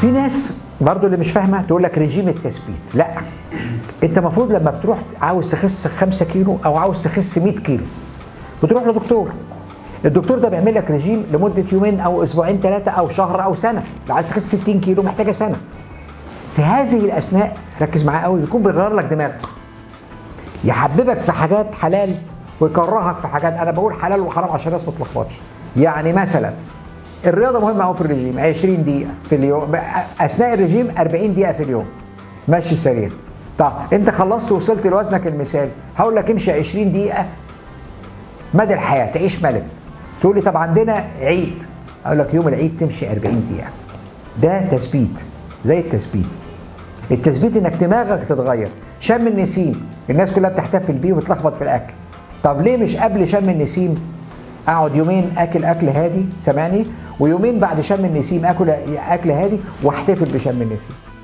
في ناس برضو اللي مش فاهمه تقول لك رجيم التثبيت لا انت المفروض لما بتروح عاوز تخس 5 كيلو او عاوز تخس 100 كيلو بتروح لدكتور الدكتور ده بيعمل لك رجيم لمده يومين او اسبوعين ثلاثه او شهر او سنه لو عايز تخس 60 كيلو محتاجه سنه في هذه الاثناء ركز معاه قوي بيكون بيغير لك دماغك يحببك في حاجات حلال ويكرهك في حاجات انا بقول حلال وحرام عشان الناس ما تلخبطش يعني مثلا الرياضه مهمه قوي في الرجيم 20 دقيقه في اليوم اثناء الرجيم 40 دقيقه في اليوم مشي سريع طب انت خلصت وصلت لوزنك المثالي هقول لك امشي 20 دقيقه مدى الحياه تعيش ملك تقول لي طب عندنا عيد اقول لك يوم العيد تمشي 40 دقيقه ده تثبيت زي التثبيت التثبيت انك دماغك تتغير شم النسيم الناس كلها بتحتفل بيه وبتلخبط في الاكل طب ليه مش قبل شم النسيم اقعد يومين اكل اكل هادي سامعني ويومين بعد شم النسيم اكل اكل هادي واحتفل بشم النسيم